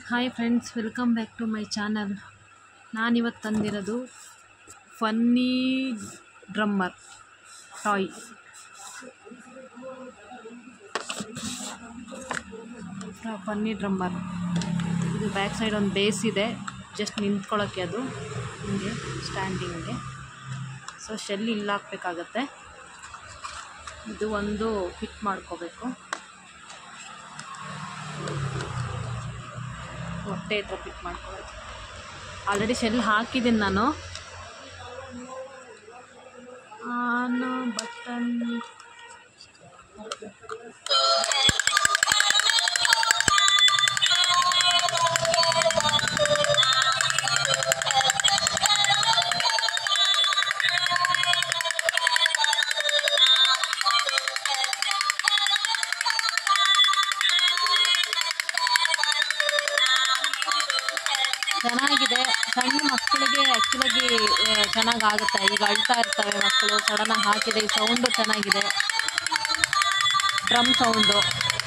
hi friends welcome back to my channel ನಾನಿವತ್ತು ತಂದಿರೋದು funny drummer toy funny drummer ಇದು back side ಒಂದು base ಇದೆ ಜಸ್ಟ್ ನಿಂತ್ಕೊಳ್ಳೋಕ್ಕೆ ಅದು ಹಿಂಗೆ ಸ್ಟ್ಯಾಂಡಿಂಗ್ಗೆ ಸೊ ಶೆಲ್ ಇಲ್ಲಿ ಹಾಕ್ಬೇಕಾಗತ್ತೆ ಇದು ಒಂದು ಫಿಟ್ ಮಾಡ್ಕೋಬೇಕು ಹೊಟ್ಟೆ ಹತ್ರ ಫಿಟ್ ಮಾಡ್ಕೊಳ್ಳೋದು ಆಲ್ರೆಡಿ ಶೆಲ್ ಹಾಕಿದ್ದೀನಿ ನಾನು ಆನ್ ಬಟನ್ ಚೆನ್ನಾಗಿದೆ ಸಣ್ಣ ಮಕ್ಕಳಿಗೆ ಆ್ಯಕ್ಚುಲಾಗಿ ಚೆನ್ನಾಗಾಗುತ್ತೆ ಈಗ ಅಳ್ತಾ ಇರ್ತವೆ ಮಕ್ಕಳು ಸಡನ್ನಾಗಿ ಹಾಕಿದೆ ಈ ಸೌಂಡು ಚೆನ್ನಾಗಿದೆ ಡ್ರಮ್ ಸೌಂಡು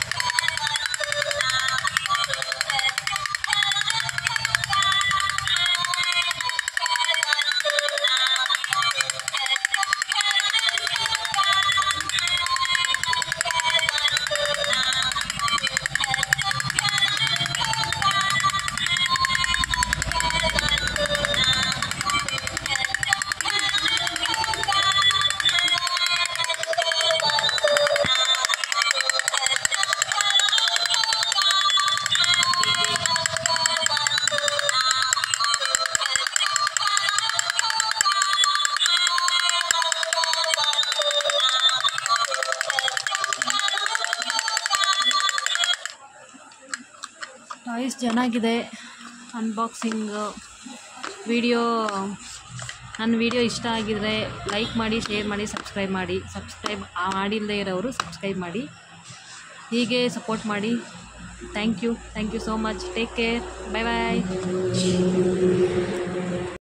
ಟಾಯ್ಸ್ ಚೆನ್ನಾಗಿದೆ ಅನ್ಬಾಕ್ಸಿಂಗ್ ವಿಡಿಯೋ ನನ್ನ ವಿಡಿಯೋ ಇಷ್ಟ ಆಗಿದರೆ ಲೈಕ್ ಮಾಡಿ ಶೇರ್ ಮಾಡಿ ಸಬ್ಸ್ಕ್ರೈಬ್ ಮಾಡಿ ಸಬ್ಸ್ಕ್ರೈಬ್ ಮಾಡಿಲ್ಲದೆ ಇರೋರು ಸಬ್ಸ್ಕ್ರೈಬ್ ಮಾಡಿ ಹೀಗೆ ಸಪೋರ್ಟ್ ಮಾಡಿ thank you thank you so much take care bye bye